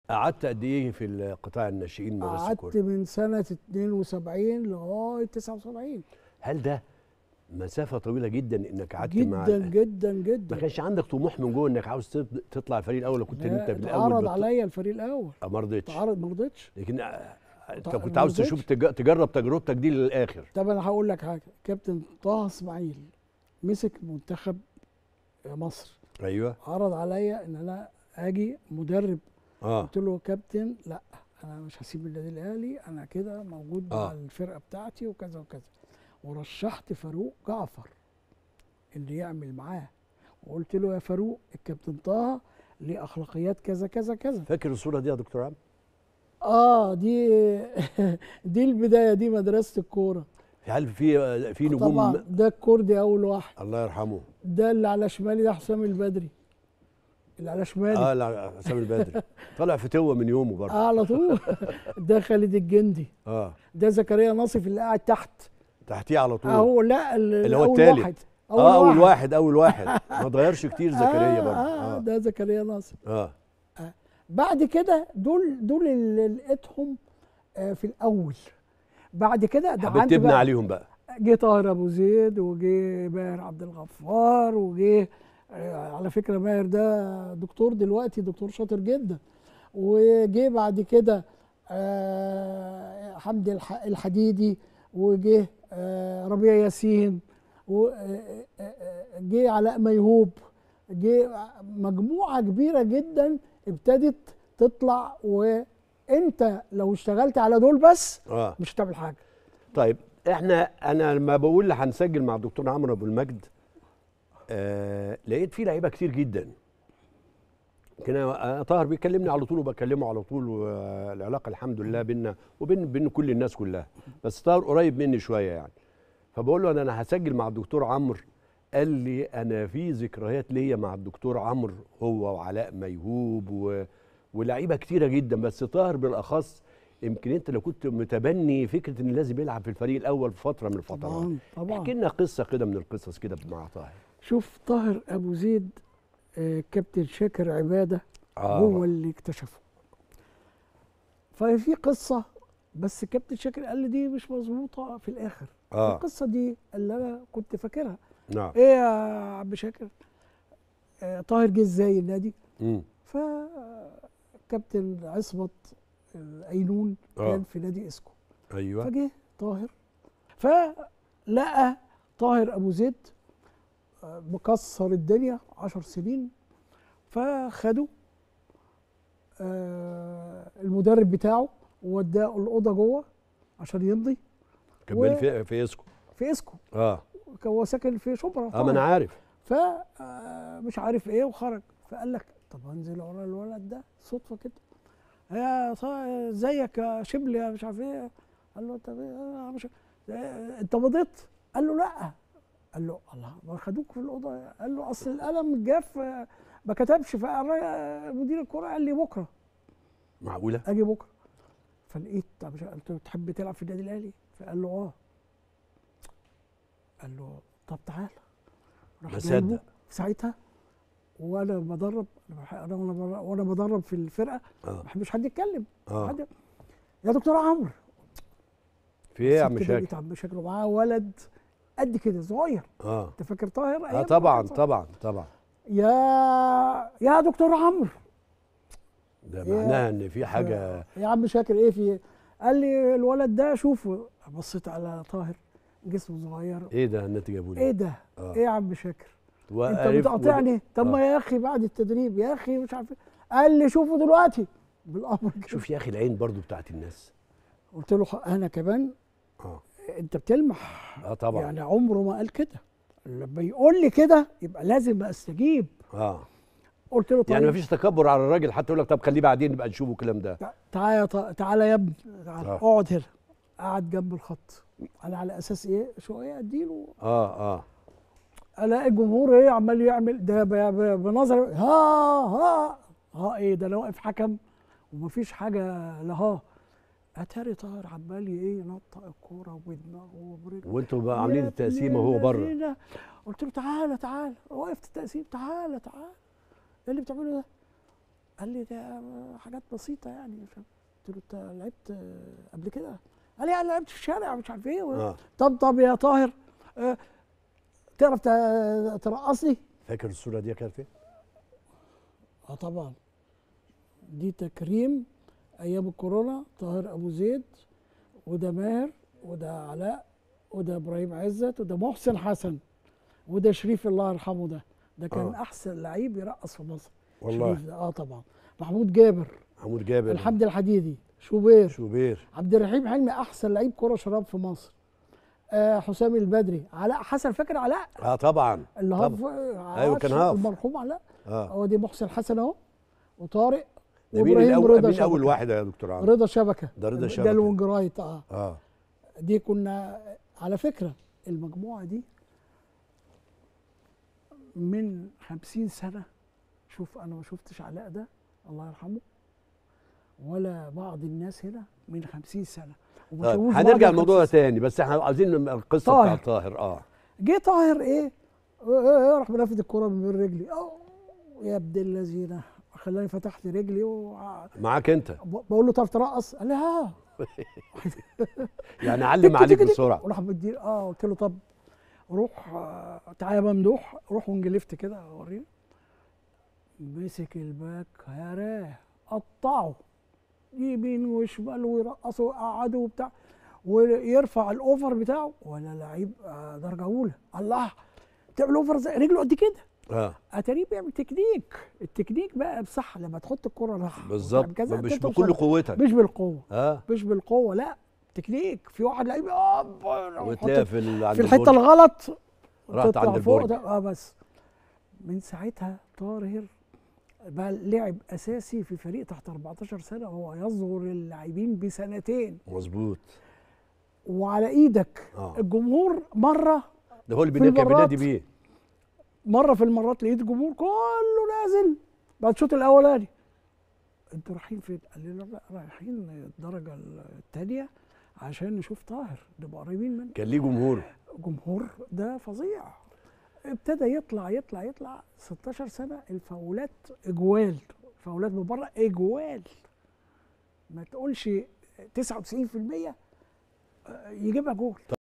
قعدت قد ايه في القطاع الناشئين مدرسه قعدت الكوره من سنه 72 لغايه 79 هل ده مسافه طويله جدا انك قعدت مع جدا ال- جدا ما جدا كانش عندك طموح من جوه انك عاوز تط- تطلع الفريق الاول وكنت لا، انت بالاول اتعرض بت- عليا الفريق الاول آه، ما رضيتش اتعرض ما رضيتش لكن آه، انت طيب، كنت ما عاوز رضيتش. تشوف تج- تجرب تجربتك دي للاخر طب انا هقول لك حاجه كابتن طه اسماعيل مسك منتخب مصر ايوه عرض عليا ان انا اجي مدرب اه قلت له كابتن لا انا مش هسيب النادي الاهلي انا كده موجود آه. مع الفرقه بتاعتي وكذا وكذا ورشحت فاروق جعفر اللي يعمل معاه وقلت له يا فاروق الكابتن طه ليه اخلاقيات كذا كذا كذا فاكر الصوره دي يا دكتور عم اه دي دي البدايه دي مدرسه الكوره هل في في نجوم طبعا ده الكردي اول واحد الله يرحمه ده اللي على شمالي ده حسام البدري اللي على شمالي اه لا حسام البدري طلع فتوه من يومه برضه آه على طول ده خالد الجندي اه ده زكريا ناصف اللي قاعد تحت تحتيه على طول اهو لا اللي هو أول التالت. واحد اه اول واحد اول واحد ما اتغيرش كتير زكريا آه برضه آه اه ده زكريا ناصف اه بعد كده دول دول اللي لقيتهم آه في الاول بعد كده حبيت دعمت تبني بقى عليهم بقى جه طاهر ابو زيد وجه ماهر عبد الغفار وجه آه، على فكره ماهر ده دكتور دلوقتي دكتور شاطر جدا وجه بعد كده آه، حمدي الح- الحديدي وجه آه، ربيع ياسين وجه علاء ميهوب جه مجموعه كبيره جدا ابتدت تطلع وانت لو اشتغلت على دول بس اه مش هتعمل حاجه طيب احنا انا لما بقول هنسجل مع الدكتور عمرو ابو المجد آه لقيت فيه لعيبه كتير جدا كان طاهر بيكلمني على طول وبكلمه على طول والعلاقه الحمد لله بينا وبين بين كل الناس كلها بس طاهر قريب مني شويه يعني فبقول له انا انا هسجل مع الدكتور عمرو قال لي انا في ذكريات ليا مع الدكتور عمرو هو وعلاء ميهوب و... ولاعيبه كتيره جدا بس طاهر بالاخص يمكن انت لو كنت متبني فكره ان لازم يلعب في الفريق الاول في فتره من الفترات طبعا طبعا احكي لنا قصه كده من القصص كده مع طاهر شوف طاهر ابو زيد آه، كابتن شاكر عباده آه. هو اللي اكتشفه ففي قصه بس كابتن شاكر قال لي دي مش مظبوطه في الاخر اه القصه دي اللي انا كنت فاكرها نعم ايه يا عم شاكر آه، طاهر جه ازاي النادي مم. فكابتن عصمت الاينون آه. كان في نادي اسكو ايوه فجه طاهر فلقى طاهر ابو زيد آه، مكسر الدنيا عشر سنين فخده آه، المدرب بتاعه ووداه الاوضه جوه عشان يمضي كان و- بيل في في اسكو في اسكو اه كان هو ساكن في شبرا اه ما انا عارف فمش عارف ايه وخرج فقال لك طب هنزل ورا الولد ده صدفه كده يا صا- ازيك يا شبل يا مش عارف ايه قال له طب إيه؟ مش إيه، انت مضيت قال له لا قال له الله ما خدوك في الاوضه قال له اصل القلم الجاف آه، ما كتبش فمدير الكوره قال لي بكره معقوله اجي بكره فلقيت طب مش- قلت له تحب تلعب في النادي الاهلي فقال له اه قال له طب تعالى راح ما جايبه صدق. ساعتها وانا بدرب انا بح- انا وانا بر- وانا بدرب في الفرقه ما اه بحبش حد يتكلم اه حد يا دكتور عمرو في ايه يا عم سبت شاكر لقيت عم شاكر ومعاه ولد قد كده صغير اه انت فاكر طاهر اه أيام طبعا ما كان طبعا طبعا يا يا دكتور عمرو ده إيه؟ معناها ان في حاجه يا عم شاكر ايه في إيه؟ قال لي الولد ده شوفه بصيت على طاهر جسمه صغير ايه ده الناتج ابو ايه ده؟ آه. ايه يا عم شاكر؟ انت وقرف بتقاطعني طب آه. ما يا اخي بعد التدريب يا اخي مش عارف إيه. قال لي شوفه دلوقتي بالامر كده شوف يا اخي العين برضو بتاعت الناس قلت له انا كمان اه انت بتلمح اه طبعا يعني عمره ما قال كده لما يقول لي كده يبقى لازم استجيب اه قلت له طيب يعني مفيش تكبر على الراجل حتى يقول لك طب خليه بعدين نبقى نشوفه الكلام ده تع- تعالى يا ط- تعالى يا ابني تعالى آه. اقعد هنا قعد جنب الخط انا على اساس ايه شويه اديله اه اه الاقي الجمهور ايه عمال يعمل ده ب- ب- بنظر ها ها ها ايه ده انا واقف حكم ومفيش حاجه لا ها اتاري طاهر عمال ايه ينطق الكوره وبدماغه وبرجله وانتوا بقى عاملين يا التقسيمه ابن وهو بره الذين. قلت له تعالى تعالى وقفت التقسيم تعالى تعالى ايه اللي بتعمله ده قال لي ده حاجات بسيطه يعني قلت له انت لعبت آه، قبل كده قال لي انا لعبت في الشارع مش عارف ايه اه طب طب يا طاهر آه، تعرف ت- ترقصني فاكر الصوره دي يا كابتن اه طبعا دي تكريم ايام الكورونا طاهر ابو زيد وده ماهر وده علاء وده ابراهيم عزت وده محسن حسن وده شريف الله يرحمه ده ده كان آه. احسن لعيب يرقص في مصر والله شريف ده اه طبعا محمود جابر محمود جابر الحمد الحديدي شوبير شوبير عبد الرحيم حلمي احسن لعيب كره شراب في مصر آه حسام البدري علاء حسن فاكر علاء اه طبعا اللي طبعا. هاف أيوة، كان عاش، هاف. المرحوم علاء اه هو دي محسن حسن اهو وطارق ده مين وابراهيم الاول رضا مين اول شبكة. واحد يا دكتور عمرو رضا شبكه ده رضا ده شبكة. الوينج رايت اه اه دي كنا على فكره المجموعه دي من خمسين سنه شوف انا ما شفتش علاء ده الله يرحمه ولا بعض الناس هنا من خمسين سنه وما طيب شافوش بعض هنرجع من الموضوع 50 تاني بس احنا عايزين القصه طاهر. بتاع طاهر اه جه طاهر ايه إيه، إيه، راح منفذ الكرة من بين رجلي أوه، يا ابن اللذينه خلاني فتحت رجلي وع- معاك انت ب- بقول له تعرف ترقص؟ قال لي ها يعني علم عليك بسرعه وراح مديني اه قلت له طب روح آه، تعالى يا ممدوح روح ونجلفت كده اوريني مسك الباك يا راه قطعه يمين وشمال ويرقصه ويقعده وبتاع ويرفع الاوفر بتاعه ولا لعيب آه، درجه اولى الله تعمل اوفر زي رجله قد كده اه اتاريه بيعمل تكنيك التكنيك بقى بصح لما تحط الكره صح بالظبط وتعمل كذا، مش توصل. بكل قوتك مش بالقوه اه مش بالقوه لا تكنيك في واحد لعيب آه، وتلاقيها في ال- عند في الحته البرج. الغلط راحت تطلع عند فوق البرج. ده اه بس من ساعتها طاهر بقى لعب اساسي في فريق تحت 14 سنه وهو يصغر اللاعبين بسنتين مظبوط وعلى ايدك اه الجمهور مره ده هو اللي في بينا- كان المرات. بينادي بيه مره في المرات لقيت الجمهور كله نازل بعد الشوط الاولاني انتوا رايحين فين؟ قال لي لا لا رايحين الدرجه الثانيه عشان نشوف طاهر نبقى قريبين منه كان ليه جمهور جمهور ده فظيع ابتدى يطلع يطلع يطلع 16 سنه الفاولات اجوال فاولات من بره اجوال ما تقولش 99% يجيبها جول